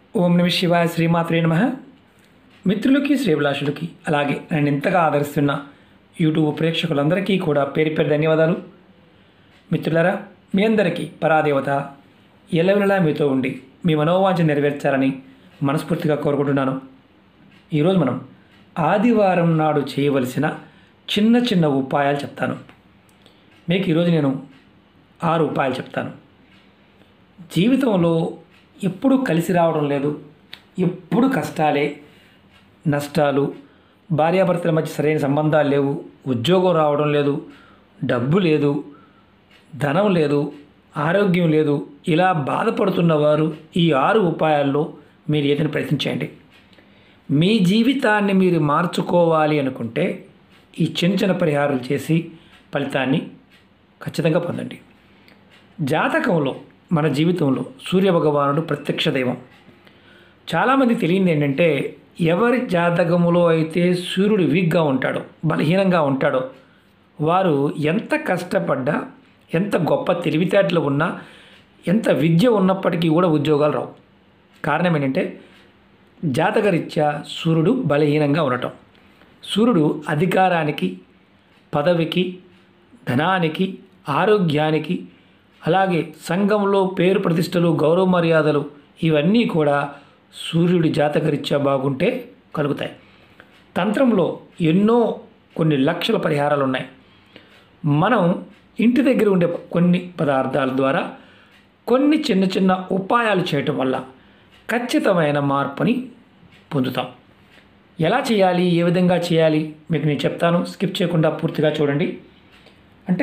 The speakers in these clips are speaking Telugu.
ఓం నమ శివాయ శ్రీమాత్రే నమ మిత్రులకి శ్రీభిలాషులకి అలాగే నన్ను ఇంతగా ఆదరిస్తున్న యూట్యూబ్ ప్రేక్షకులందరికీ కూడా పేరు పేరు ధన్యవాదాలు మిత్రులారా మీ అందరికీ పరాదేవత ఎల్లవెల్లలా మీతో ఉండి మీ మనోవాంఛ నెరవేర్చాలని మనస్ఫూర్తిగా కోరుకుంటున్నాను ఈరోజు మనం ఆదివారం నాడు చేయవలసిన చిన్న చిన్న ఉపాయాలు చెప్తాను మీకు ఈరోజు నేను ఆరు ఉపాయాలు చెప్తాను జీవితంలో ఎప్పుడు కలిసి రావడం లేదు ఎప్పుడు కష్టాలే నష్టాలు భార్యాభర్తల మధ్య సరైన సంబంధాలు లేవు ఉద్యోగం రావడం లేదు డబ్బు లేదు ధనం లేదు ఆరోగ్యం లేదు ఇలా బాధపడుతున్న వారు ఈ ఆరు ఉపాయాల్లో మీరు ఏదైనా ప్రయత్నించండి మీ జీవితాన్ని మీరు మార్చుకోవాలి అనుకుంటే ఈ చిన్న చిన్న పరిహారాలు చేసి ఫలితాన్ని ఖచ్చితంగా పొందండి జాతకంలో మన జీవితంలో సూర్యభగవానుడు ప్రత్యక్ష దైవం చాలామంది తెలియంది ఏంటంటే ఎవరి జాతకములో అయితే సూర్యుడు వీక్గా ఉంటాడో బలహీనంగా ఉంటాడో వారు ఎంత కష్టపడ్డా ఎంత గొప్ప తెలివితేటలు ఉన్నా ఎంత విద్య ఉన్నప్పటికీ కూడా ఉద్యోగాలు రావు కారణం ఏంటంటే జాతకరీత్యా సూర్యుడు బలహీనంగా ఉండటం సూర్యుడు అధికారానికి పదవికి ధనానికి ఆరోగ్యానికి అలాగే సంఘంలో పేరు ప్రతిష్టలు గౌరవ మర్యాదలు ఇవన్నీ కూడా సూర్యుడి జాతకరీత్యా బాగుంటే కలుగుతాయి తంత్రంలో ఎన్నో కొన్ని లక్షల పరిహారాలు ఉన్నాయి మనం ఇంటి దగ్గర ఉండే కొన్ని పదార్థాల ద్వారా కొన్ని చిన్న చిన్న ఉపాయాలు చేయటం వల్ల ఖచ్చితమైన మార్పుని పొందుతాం ఎలా చేయాలి ఏ విధంగా చేయాలి మీకు నేను చెప్తాను స్కిప్ చేయకుండా పూర్తిగా చూడండి అంటే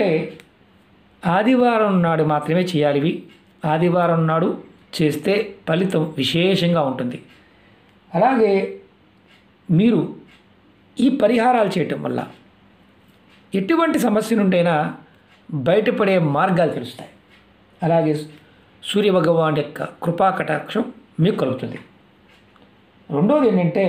ఆదివారం నాడు మాత్రమే చేయాలి ఇవి ఆదివారం నాడు చేస్తే ఫలితం విశేషంగా ఉంటుంది అలాగే మీరు ఈ పరిహారాలు చేయటం వల్ల ఎటువంటి సమస్య నుండైనా బయటపడే మార్గాలు తెలుస్తాయి అలాగే సూర్యభగవాన్ యొక్క కృపా కటాక్షం మీకు కలుగుతుంది రెండోది ఏంటంటే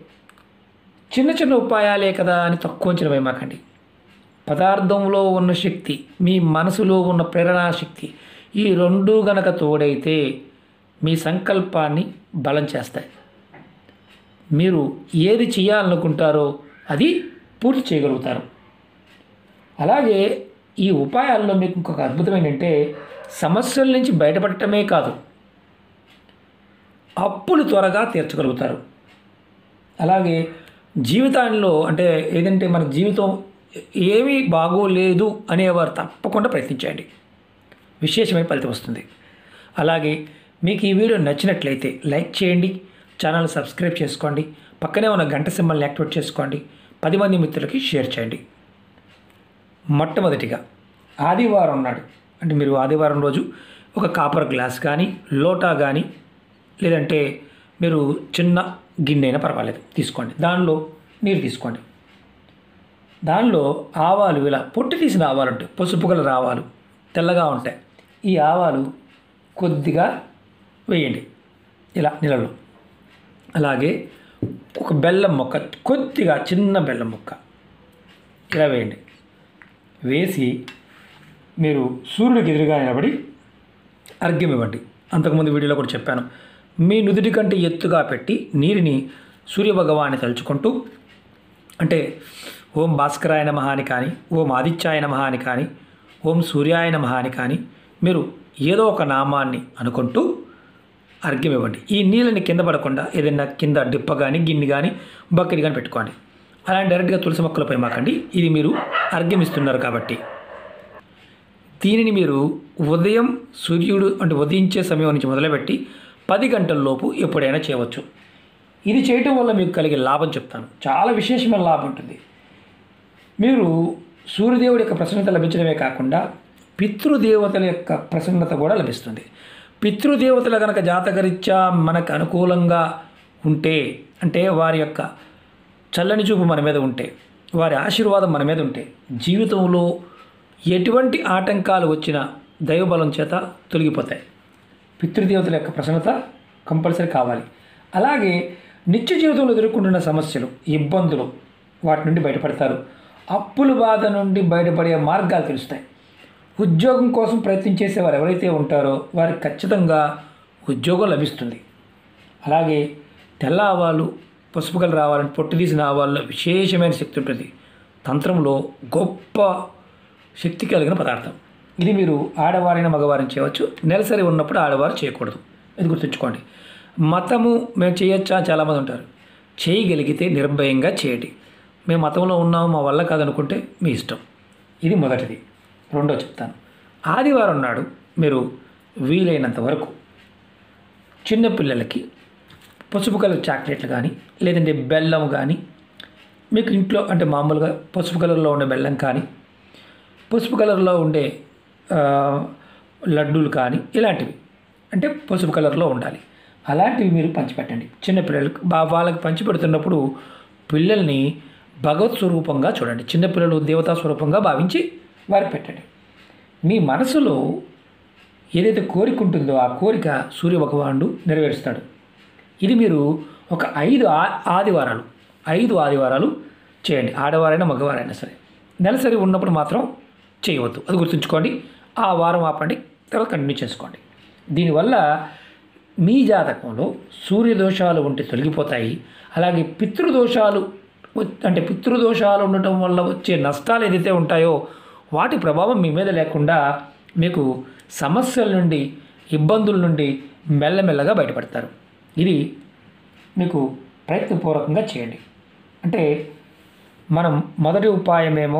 చిన్న చిన్న ఉపాయాలే కదా అని తక్కువ అంచనా వేయమాకండి పదార్థంలో ఉన్న శక్తి మీ మనసులో ఉన్న ప్రేరణా శక్తి ఈ రెండు గనక తోడైతే మీ సంకల్పాన్ని బలం చేస్తాయి మీరు ఏది చేయాలనుకుంటారో అది పూర్తి చేయగలుగుతారు అలాగే ఈ ఉపాయాల్లో మీకు ఇంకొక అద్భుతం ఏంటంటే సమస్యల నుంచి బయటపడటమే కాదు అప్పులు త్వరగా తీర్చగలుగుతారు అలాగే జీవితాల్లో అంటే ఏదంటే మన జీవితం ఏమీ బాగోలేదు అనేవారు తప్పకుండా ప్రయత్నించండి విశేషమైన ఫలితం వస్తుంది అలాగే మీకు ఈ వీడియో నచ్చినట్లయితే లైక్ చేయండి ఛానల్ సబ్స్క్రైబ్ చేసుకోండి పక్కనే ఉన్న గంట సింబల్ని యాక్టివేట్ చేసుకోండి పది మంది మిత్రులకి షేర్ చేయండి మొట్టమొదటిగా ఆదివారం నాడు అంటే మీరు ఆదివారం రోజు ఒక కాపర్ గ్లాస్ కానీ లోటా కానీ లేదంటే మీరు చిన్న గిన్నె అయినా పర్వాలేదు తీసుకోండి దానిలో నీరు తీసుకోండి దానిలో ఆవాలు ఇలా పొట్టు తీసిన ఆవాలు ఉంటాయి పసుపు కలర్ ఆవాలు తెల్లగా ఉంటాయి ఈ ఆవాలు కొద్దిగా వేయండి ఇలా నీళ్ళలో అలాగే ఒక బెల్లం మొక్క కొద్దిగా చిన్న బెల్లం మొక్క ఇలా వేయండి వేసి మీరు సూర్యుడికి ఎదురుగా నిలబడి అర్ఘ్యం ఇవ్వండి అంతకుముందు వీడియోలో కూడా చెప్పాను మీ నుదుటి కంటే ఎత్తుగా పెట్టి నీరుని సూర్యభగవాన్ని తలుచుకుంటూ అంటే ఓం భాస్కరాయ నమః అని కానీ ఓం ఆదిత్యాయ నమః అని కానీ ఓం సూర్యాయ నమః అని కానీ మీరు ఏదో ఒక నామాన్ని అనుకుంటూ అర్ఘ్యం ఇవ్వండి ఈ నీళ్ళని కింద పడకుండా ఏదైనా కింద డిప్ప కానీ గిన్నె కానీ బకెట్ కానీ పెట్టుకోండి అలా డైరెక్ట్గా తులసి మొక్కలపై మాకండి ఇది మీరు అర్ఘ్యం ఇస్తున్నారు కాబట్టి దీనిని మీరు ఉదయం సూర్యుడు అంటే ఉదయించే సమయం నుంచి మొదలుపెట్టి పది గంటల లోపు ఎప్పుడైనా చేయవచ్చు ఇది చేయటం వల్ల మీకు కలిగే లాభం చెప్తాను చాలా విశేషమైన లాభం ఉంటుంది మీరు సూర్యదేవుడి యొక్క ప్రసన్నత లభించడమే కాకుండా పితృదేవతల యొక్క ప్రసన్నత కూడా లభిస్తుంది పితృదేవతల కనుక జాతకరీత్యా మనకు అనుకూలంగా ఉంటే అంటే వారి యొక్క చల్లని చూపు మన మీద ఉంటే వారి ఆశీర్వాదం మన మీద ఉంటే జీవితంలో ఎటువంటి ఆటంకాలు వచ్చినా దైవబలం చేత తొలగిపోతాయి పితృదేవతల యొక్క ప్రసన్నత కంపల్సరీ కావాలి అలాగే నిత్య జీవితంలో ఎదుర్కొంటున్న సమస్యలు ఇబ్బందులు వాటి నుండి బయటపడతారు అప్పుల బాధ నుండి బయటపడే మార్గాలు తెలుస్తాయి ఉద్యోగం కోసం ప్రయత్నం చేసే వారు ఎవరైతే ఉంటారో వారికి ఖచ్చితంగా ఉద్యోగం లభిస్తుంది అలాగే తెల్ల ఆవాలు పసుపు కలర్ ఆవాలని పొట్టు తీసిన ఆవాల్లో విశేషమైన శక్తి ఉంటుంది తంత్రంలో గొప్ప శక్తి కలిగిన పదార్థం ఇది మీరు ఆడవారైన మగవారిని చేయవచ్చు నెలసరి ఉన్నప్పుడు ఆడవారు చేయకూడదు ఇది గుర్తుంచుకోండి మతము మేము చేయొచ్చా చాలామంది ఉంటారు చేయగలిగితే నిర్భయంగా చేయండి మేము మతంలో ఉన్నాము మా వల్ల కాదనుకుంటే మీ ఇష్టం ఇది మొదటిది రెండో చెప్తాను ఆదివారం నాడు మీరు వీలైనంత వరకు చిన్నపిల్లలకి పసుపు కలర్ చాక్లెట్లు కానీ లేదంటే బెల్లం కానీ మీకు ఇంట్లో అంటే మామూలుగా పసుపు కలర్లో ఉండే బెల్లం కానీ పసుపు కలర్లో ఉండే ఆ, లడ్డూలు కానీ ఇలాంటివి అంటే పసుపు కలర్లో ఉండాలి అలాంటివి మీరు పంచిపెట్టండి చిన్నపిల్లలకు బా వాళ్ళకి పంచిపెడుతున్నప్పుడు పిల్లల్ని భగవత్ స్వరూపంగా చూడండి చిన్నపిల్లలు దేవతా స్వరూపంగా భావించి వారికి పెట్టండి మీ మనసులో ఏదైతే కోరిక ఉంటుందో ఆ కోరిక సూర్య భగవానుడు నెరవేరుస్తాడు ఇది మీరు ఒక ఐదు ఆ- ఆదివారాలు ఐదు ఆదివారాలు చేయండి ఆడవారైనా మగవారైనా సరే నెలసరి ఉన్నప్పుడు మాత్రం చేయవద్దు అది గుర్తుంచుకోండి ఆ వారం ఆపండి తర్వాత కంటిన్యూ చేసుకోండి దీనివల్ల మీ జాతకంలో సూర్యదోషాలు ఉంటే తొలగిపోతాయి అలాగే పితృదోషాలు వ- అంటే పితృదోషాలు ఉండటం వల్ల వచ్చే నష్టాలు ఏదైతే ఉంటాయో వాటి ప్రభావం మీ మీద లేకుండా మీకు సమస్యల నుండి ఇబ్బందుల నుండి మెల్లమెల్లగా బయటపడతారు ఇది మీకు ప్రయత్నపూర్వకంగా చేయండి అంటే మనం మొదటి ఉపాయమేమో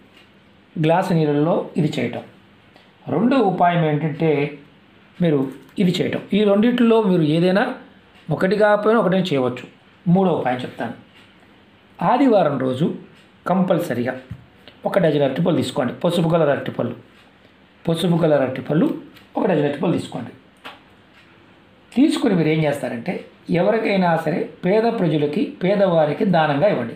గ్లాసు నీళ్ళల్లో ఇది చేయటం రెండో ఉపాయం ఏంటంటే మీరు ఇది చేయటం ఈ రెండిట్లో మీరు ఏదైనా ఒకటి కాకపోయినా ఒకటే చేయవచ్చు మూడో ఉపాయం చెప్తాను ఆదివారం రోజు కంపల్సరిగా ఒక డజన్ అరటిపళ్ళు తీసుకోండి పసుపు కలర్ అరటిపళ్ళు పసుపు కలర్ అరటిపళ్ళు ఒక డజన్ అరటిపళ్ళు తీసుకోండి తీసుకుని మీరు ఏం చేస్తారంటే ఎవరికైనా సరే పేద ప్రజలకి పేదవారికి దానంగా ఇవ్వండి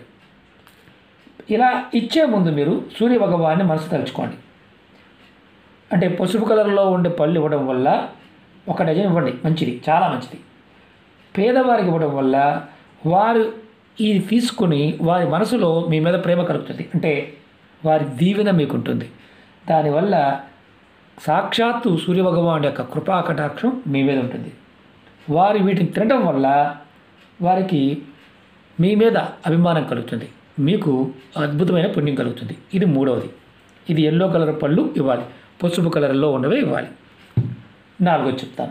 ఇలా ఇచ్చే ముందు మీరు సూర్య భగవాన్ని మనసు తలుచుకోండి అంటే పసుపు కలర్లో ఉండే పళ్ళు ఇవ్వడం వల్ల ఒక డజన్ ఇవ్వండి మంచిది చాలా మంచిది పేదవారికి ఇవ్వడం వల్ల వారు ఇది తీసుకుని వారి మనసులో మీ మీద ప్రేమ కలుగుతుంది అంటే వారి దీవెన మీకుంటుంది దానివల్ల సాక్షాత్తు సూర్యభగవానుడి యొక్క కృపా కటాక్షం మీ మీద ఉంటుంది వారు వీటిని తినడం వల్ల వారికి మీ మీద అభిమానం కలుగుతుంది మీకు అద్భుతమైన పుణ్యం కలుగుతుంది ఇది మూడవది ఇది ఎల్లో కలర్ పళ్ళు ఇవ్వాలి పసుపు కలర్లో ఉన్నవే ఇవ్వాలి నాలుగోది చెప్తాను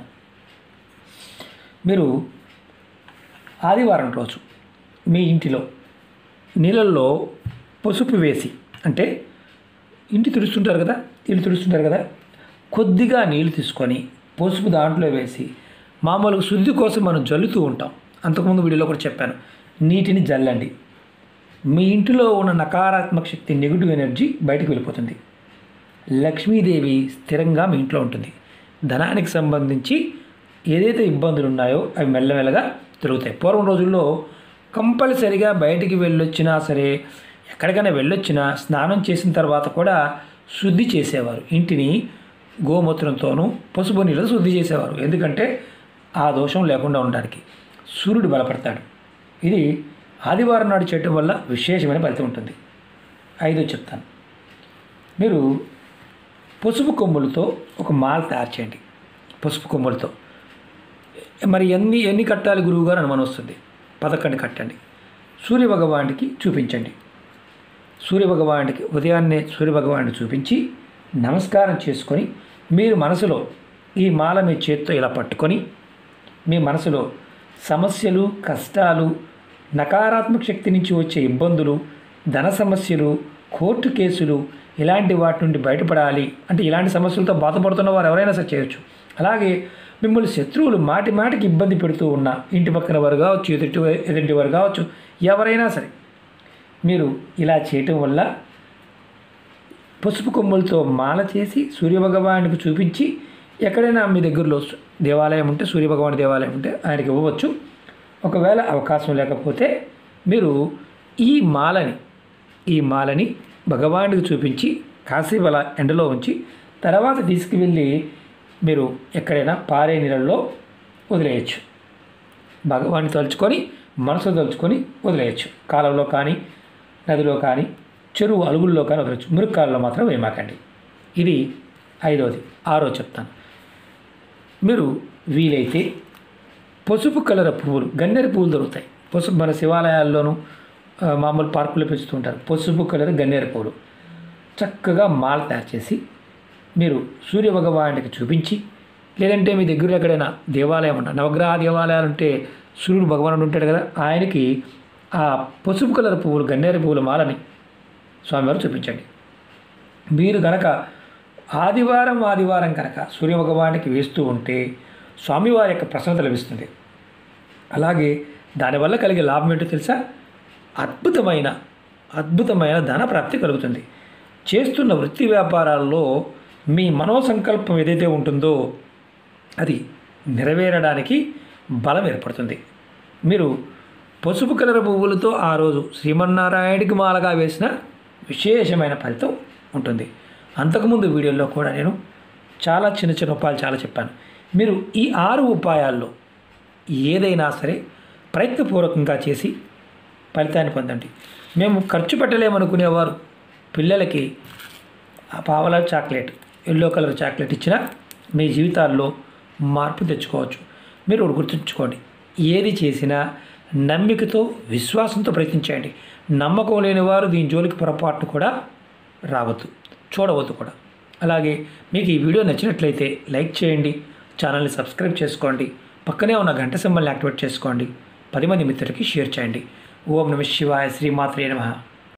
మీరు ఆదివారం రోజు మీ ఇంటిలో నీళ్ళల్లో పసుపు వేసి అంటే ఇంటి తుడుస్తుంటారు కదా ఇల్లు తుడుస్తుంటారు కదా కొద్దిగా నీళ్ళు తీసుకొని పసుపు దాంట్లో వేసి మామూలుగా శుద్ధి కోసం మనం జల్లుతూ ఉంటాం అంతకుముందు వీడియోలో కూడా చెప్పాను నీటిని జల్లండి మీ ఇంటిలో ఉన్న నకారాత్మక శక్తి నెగిటివ్ ఎనర్జీ బయటకు వెళ్ళిపోతుంది లక్ష్మీదేవి స్థిరంగా మీ ఇంట్లో ఉంటుంది ధనానికి సంబంధించి ఏదైతే ఇబ్బందులు ఉన్నాయో అవి మెల్లమెల్లగా తిరుగుతాయి పూర్వం రోజుల్లో కంపల్సరిగా బయటికి వెళ్ళొచ్చినా సరే ఎక్కడికైనా వెళ్ళొచ్చినా స్నానం చేసిన తర్వాత కూడా శుద్ధి చేసేవారు ఇంటిని గోమూత్రంతోనూ పసుపు నీళ్ళతో శుద్ధి చేసేవారు ఎందుకంటే ఆ దోషం లేకుండా ఉండడానికి సూర్యుడు బలపడతాడు ఇది ఆదివారం నాడు చేయటం వల్ల విశేషమైన ఫలితం ఉంటుంది ఐదో చెప్తాను మీరు పసుపు కొమ్ములతో ఒక మాల తయారు చేయండి పసుపు కొమ్ములతో మరి ఎన్ని ఎన్ని కట్టాలి గురువు గారు అనుమానం వస్తుంది పదకొండు కట్టండి సూర్యభగవానికి చూపించండి సూర్యభగవానికి ఉదయాన్నే సూర్యభగవాన్ని చూపించి నమస్కారం చేసుకొని మీరు మనసులో ఈ మాల మీ చేత్తో ఇలా పట్టుకొని మీ మనసులో సమస్యలు కష్టాలు నకారాత్మక శక్తి నుంచి వచ్చే ఇబ్బందులు ధన సమస్యలు కోర్టు కేసులు ఇలాంటి వాటి నుండి బయటపడాలి అంటే ఇలాంటి సమస్యలతో బాధపడుతున్న వారు ఎవరైనా సరే చేయొచ్చు అలాగే మిమ్మల్ని శత్రువులు మాటి మాటికి ఇబ్బంది పెడుతూ ఉన్న ఇంటి పక్కన వారు కావచ్చు ఎదుటి ఎదుటి వారు కావచ్చు ఎవరైనా సరే మీరు ఇలా చేయటం వల్ల పసుపు కొమ్ములతో మాల చేసి సూర్యభగవానికి చూపించి ఎక్కడైనా మీ దగ్గరలో సు- దేవాలయం ఉంటే సూర్యభగవాని దేవాలయం ఉంటే ఆయనకి ఇవ్వవచ్చు ఒకవేళ అవకాశం లేకపోతే మీరు ఈ మాలని ఈ మాలని భగవానుడికి చూపించి కాసేపు అలా ఎండలో ఉంచి తర్వాత తీసుకువెళ్ళి మీరు ఎక్కడైనా పారే నీళ్ళల్లో వదిలేయచ్చు భగవాన్ని తలుచుకొని మనసు తలుచుకొని వదిలేయచ్చు కాలంలో కానీ నదిలో కానీ చెరువు అలుగుల్లో కానీ వదలచ్చు మురుక్కాలలో మాత్రం వేయమాకండి ఇది ఐదవది ఆరో చెప్తాను మీరు వీలైతే పసుపు కలర్ పువ్వులు గన్నేరు పువ్వులు దొరుకుతాయి పసుపు మన శివాలయాల్లోనూ ఆ, మామూలు పార్కులో పెంచుతుంటారు పసుపు కలర్ గన్నేరు పువ్వులు చక్కగా మాల తయారు చేసి మీరు సూర్య భగవానుడికి చూపించి లేదంటే మీ దగ్గర ఎక్కడైనా దేవాలయం ఉన్న నవగ్రహ దేవాలయాలు ఉంటే సూర్యుడు భగవానుడు ఉంటాడు కదా ఆయనకి ఆ పసుపు కలర్ పువ్వులు గన్నేరు పువ్వుల మాలని స్వామివారు చూపించండి మీరు కనుక ఆదివారం ఆదివారం కనుక సూర్య భగవానికి వేస్తూ ఉంటే స్వామివారి యొక్క ప్రసన్నత లభిస్తుంది అలాగే దానివల్ల కలిగే లాభం ఏంటో తెలుసా అద్భుతమైన అద్భుతమైన ధన ప్రాప్తి కలుగుతుంది చేస్తున్న వృత్తి వ్యాపారాల్లో మీ మనోసంకల్పం ఏదైతే ఉంటుందో అది నెరవేరడానికి బలం ఏర్పడుతుంది మీరు పసుపు కలర్ పువ్వులతో ఆ రోజు శ్రీమన్నారాయణుడికి మాలగా వేసిన విశేషమైన ఫలితం ఉంటుంది అంతకుముందు వీడియోలో కూడా నేను చాలా చిన్న చిన్న ఉపాయాలు చాలా చెప్పాను మీరు ఈ ఆరు ఉపాయాల్లో ఏదైనా సరే ప్రయత్నపూర్వకంగా చేసి ఫలితాన్ని పొందండి మేము ఖర్చు పెట్టలేమనుకునేవారు పిల్లలకి ఆ పావల చాక్లెట్ ఎల్లో కలర్ చాక్లెట్ ఇచ్చినా మీ జీవితాల్లో మార్పు తెచ్చుకోవచ్చు మీరు ఒకటి గుర్తుంచుకోండి ఏది చేసినా నమ్మికతో విశ్వాసంతో ప్రయత్నించండి నమ్మకం లేని వారు దీని జోలికి పొరపాటును కూడా రావద్దు చూడవద్దు కూడా అలాగే మీకు ఈ వీడియో నచ్చినట్లయితే లైక్ చేయండి ఛానల్ని సబ్స్క్రైబ్ చేసుకోండి పక్కనే ఉన్న గంట సింబల్ని యాక్టివేట్ చేసుకోండి పది మంది మిత్రులకి షేర్ చేయండి ఓం నమ శివాయ శ్రీమాత్రే నమః